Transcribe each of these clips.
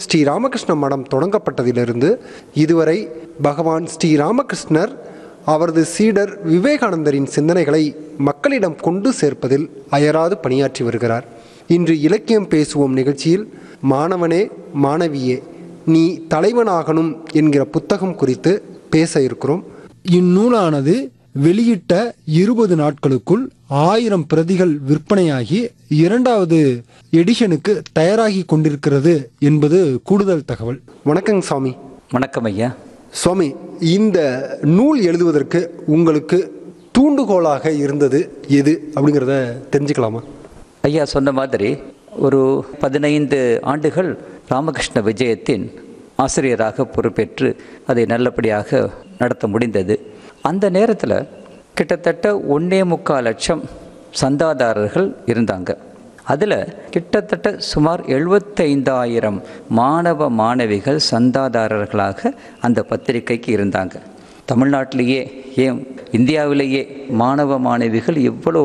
ஸ்ரீ ராமகிருஷ்ண மடம் தொடங்கப்பட்டதிலிருந்து இதுவரை பகவான் ஸ்ரீ ராமகிருஷ்ணர் அவரது சீடர் விவேகானந்தரின் சிந்தனைகளை மக்களிடம் கொண்டு சேர்ப்பதில் அயராது பணியாற்றி வருகிறார் இன்று இலக்கியம் பேசுவோம் நிகழ்ச்சியில் மாணவனே மாணவியே நீ தலைவனாகணும் என்கிற புத்தகம் குறித்து பேச இருக்கிறோம் இந்நூலானது வெளியிட்ட இருபது நாட்களுக்குள் ஆயிரம் பிரதிகள் விற்பனையாகி இரண்டாவது எடிஷனுக்கு தயாராகி கொண்டிருக்கிறது என்பது கூடுதல் தகவல் வணக்கங்க சாமி வணக்கம் ஐயா சுவாமி இந்த நூல் எழுதுவதற்கு உங்களுக்கு தூண்டுகோலாக இருந்தது எது அப்படிங்கிறத தெரிஞ்சுக்கலாமா ஐயா சொன்ன மாதிரி ஒரு பதினைந்து ஆண்டுகள் ராமகிருஷ்ண விஜயத்தின் ஆசிரியராக பொறுப்பேற்று அதை நல்லபடியாக நடத்த முடிந்தது அந்த நேரத்தில் கிட்டத்தட்ட ஒன்றே முக்கால் லட்சம் சந்தாதாரர்கள் இருந்தாங்க அதில் கிட்டத்தட்ட சுமார் எழுபத்தைந்தாயிரம் மாணவ மாணவிகள் சந்தாதாரர்களாக அந்த பத்திரிகைக்கு இருந்தாங்க தமிழ்நாட்டிலேயே ஏன் இந்தியாவிலேயே மாணவ மாணவிகள் எவ்வளோ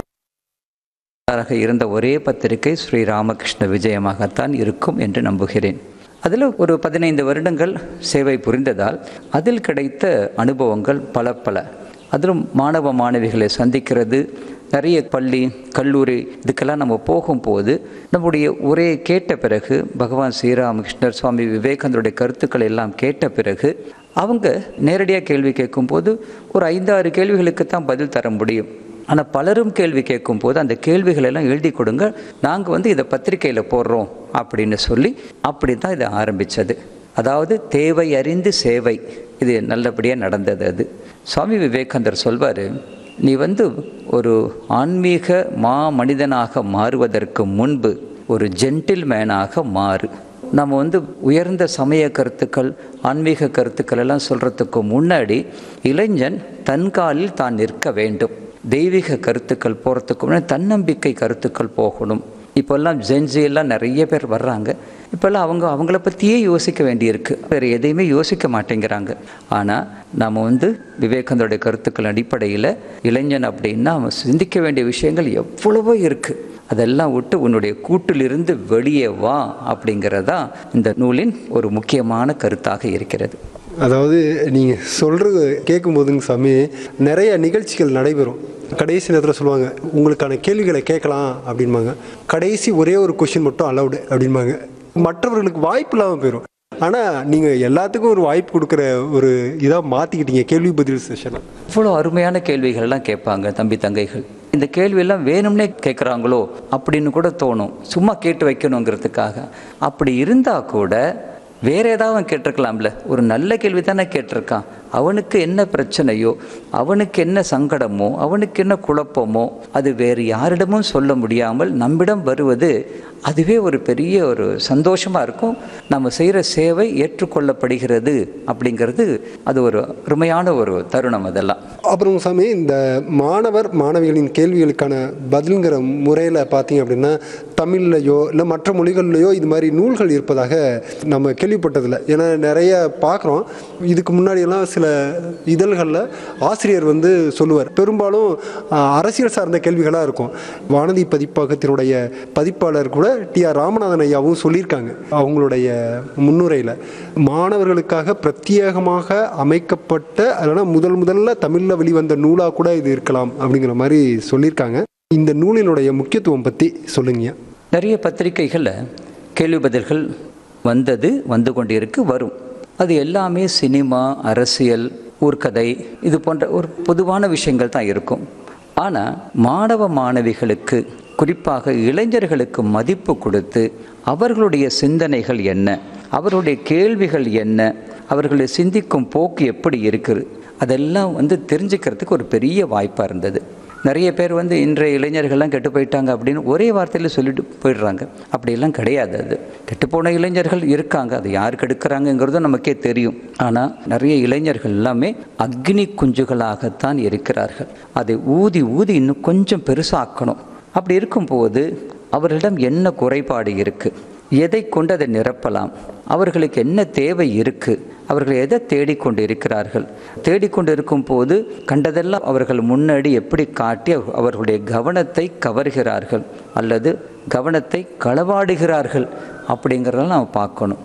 ஆக இருந்த ஒரே பத்திரிகை ஸ்ரீ ராமகிருஷ்ண விஜயமாகத்தான் இருக்கும் என்று நம்புகிறேன் அதில் ஒரு பதினைந்து வருடங்கள் சேவை புரிந்ததால் அதில் கிடைத்த அனுபவங்கள் பல பல அதிலும் மாணவ மாணவிகளை சந்திக்கிறது நிறைய பள்ளி கல்லூரி இதுக்கெல்லாம் நம்ம போகும்போது நம்முடைய உரையை கேட்ட பிறகு பகவான் ஸ்ரீராமகிருஷ்ணர் சுவாமி விவேகானந்தருடைய கருத்துக்களை எல்லாம் கேட்ட பிறகு அவங்க நேரடியாக கேள்வி கேட்கும்போது ஒரு ஐந்தாறு கேள்விகளுக்கு தான் பதில் தர முடியும் ஆனால் பலரும் கேள்வி கேட்கும்போது அந்த கேள்விகள் எல்லாம் எழுதி கொடுங்க நாங்கள் வந்து இதை பத்திரிக்கையில் போடுறோம் அப்படின்னு சொல்லி அப்படி தான் இதை ஆரம்பித்தது அதாவது தேவை அறிந்து சேவை இது நல்லபடியாக நடந்தது அது சுவாமி விவேகானந்தர் சொல்வார் நீ வந்து ஒரு ஆன்மீக மா மனிதனாக மாறுவதற்கு முன்பு ஒரு ஜென்டில்மேனாக மாறு நம்ம வந்து உயர்ந்த சமய கருத்துக்கள் ஆன்மீக கருத்துக்கள் எல்லாம் சொல்கிறதுக்கு முன்னாடி இளைஞன் தன் காலில் தான் நிற்க வேண்டும் தெய்வீக கருத்துக்கள் போகிறதுக்கு முன்னாடி தன்னம்பிக்கை கருத்துக்கள் போகணும் இப்போல்லாம் ஜென்ஜி எல்லாம் நிறைய பேர் வர்றாங்க இப்போல்லாம் அவங்க அவங்கள பற்றியே யோசிக்க வேண்டியிருக்கு வேறு எதையுமே யோசிக்க மாட்டேங்கிறாங்க ஆனால் நம்ம வந்து விவேகானந்தருடைய கருத்துக்கள் அடிப்படையில் இளைஞன் அப்படின்னா அவன் சிந்திக்க வேண்டிய விஷயங்கள் எவ்வளவோ இருக்குது அதெல்லாம் விட்டு உன்னுடைய கூட்டிலிருந்து வெளியே வா அப்படிங்கிறதா இந்த நூலின் ஒரு முக்கியமான கருத்தாக இருக்கிறது அதாவது நீங்கள் சொல்கிறது கேட்கும்போதுங்க சாமி நிறைய நிகழ்ச்சிகள் நடைபெறும் கடைசி நேரத்தில் சொல்லுவாங்க உங்களுக்கான கேள்விகளை கேட்கலாம் அப்படின்பாங்க கடைசி ஒரே ஒரு கொஷின் மட்டும் அலௌடு அப்படின்பாங்க மற்றவர்களுக்கு வாய்ப்பு இல்லாமல் போயிடும் ஆனால் நீங்கள் எல்லாத்துக்கும் ஒரு வாய்ப்பு கொடுக்குற ஒரு இதாக மாற்றிக்கிட்டீங்க கேள்வி பதில் செஷனை இவ்வளோ அருமையான கேள்விகள்லாம் கேட்பாங்க தம்பி தங்கைகள் இந்த கேள்வியெல்லாம் வேணும்னே கேட்குறாங்களோ அப்படின்னு கூட தோணும் சும்மா கேட்டு வைக்கணுங்கிறதுக்காக அப்படி இருந்தால் கூட வேற ஏதாவது அவன் கேட்டிருக்கலாம்ல ஒரு நல்ல கேள்வி தானே கேட்டிருக்கான் அவனுக்கு என்ன பிரச்சனையோ அவனுக்கு என்ன சங்கடமோ அவனுக்கு என்ன குழப்பமோ அது வேறு யாரிடமும் சொல்ல முடியாமல் நம்மிடம் வருவது அதுவே ஒரு பெரிய ஒரு சந்தோஷமாக இருக்கும் நம்ம செய்கிற சேவை ஏற்றுக்கொள்ளப்படுகிறது அப்படிங்கிறது அது ஒரு அருமையான ஒரு தருணம் அதெல்லாம் அப்புறம் சாமி இந்த மாணவர் மாணவிகளின் கேள்விகளுக்கான பதிலுங்கிற முறையில் பார்த்தீங்க அப்படின்னா தமிழ்லையோ இல்லை மற்ற மொழிகள்லையோ இது மாதிரி நூல்கள் இருப்பதாக நம்ம கேள்விப்பட்டதில்லை ஏன்னா நிறைய பார்க்குறோம் இதுக்கு முன்னாடியெல்லாம் சில இதழ்களில் ஆசிரியர் வந்து சொல்லுவார் பெரும்பாலும் ஆஹ், அரசியல் சார்ந்த கேள்விகளாக இருக்கும் வானதி பதிப்பகத்தினுடைய பதிப்பாளர் கூட டி ஆர் ராமநாதன் ஐயாவும் சொல்லியிருக்காங்க அவங்களுடைய முன்னுரையில் மாணவர்களுக்காக பிரத்யேகமாக அமைக்கப்பட்ட அதனால் முதல் முதல்ல தமிழில் வெளிவந்த நூலாக கூட இது இருக்கலாம் அப்படிங்கிற மாதிரி சொல்லியிருக்காங்க இந்த நூலினுடைய முக்கியத்துவம் பற்றி சொல்லுங்க நிறைய பத்திரிகைகளில் கேள்வி பதில்கள் வந்தது வந்து கொண்டிருக்கு வரும் அது எல்லாமே சினிமா அரசியல் ஊர்க்கதை இது போன்ற ஒரு பொதுவான விஷயங்கள் தான் இருக்கும் ஆனால் மாணவ மாணவிகளுக்கு குறிப்பாக இளைஞர்களுக்கு மதிப்பு கொடுத்து அவர்களுடைய சிந்தனைகள் என்ன அவர்களுடைய கேள்விகள் என்ன அவர்களுடைய சிந்திக்கும் போக்கு எப்படி இருக்குது அதெல்லாம் வந்து தெரிஞ்சுக்கிறதுக்கு ஒரு பெரிய வாய்ப்பாக இருந்தது நிறைய பேர் வந்து இன்றைய இளைஞர்கள்லாம் கெட்டு போயிட்டாங்க அப்படின்னு ஒரே வார்த்தையில் சொல்லிட்டு போயிடுறாங்க அப்படியெல்லாம் கிடையாது அது கெட்டுப்போன இளைஞர்கள் இருக்காங்க அது யார் கெடுக்கிறாங்கங்கிறதும் நமக்கே தெரியும் ஆனால் நிறைய இளைஞர்கள் எல்லாமே அக்னி குஞ்சுகளாகத்தான் இருக்கிறார்கள் அதை ஊதி ஊதி இன்னும் கொஞ்சம் பெருசாக்கணும் அப்படி இருக்கும்போது அவர்களிடம் என்ன குறைபாடு இருக்குது எதை கொண்டு அதை நிரப்பலாம் அவர்களுக்கு என்ன தேவை இருக்குது அவர்கள் எதை தேடிக்கொண்டு இருக்கிறார்கள் தேடிக்கொண்டு இருக்கும் போது கண்டதெல்லாம் அவர்கள் முன்னாடி எப்படி காட்டி அவ- அவர்களுடைய கவனத்தை கவர்கிறார்கள் அல்லது கவனத்தை களவாடுகிறார்கள் அப்படிங்கிறதெல்லாம் நம்ம பார்க்கணும்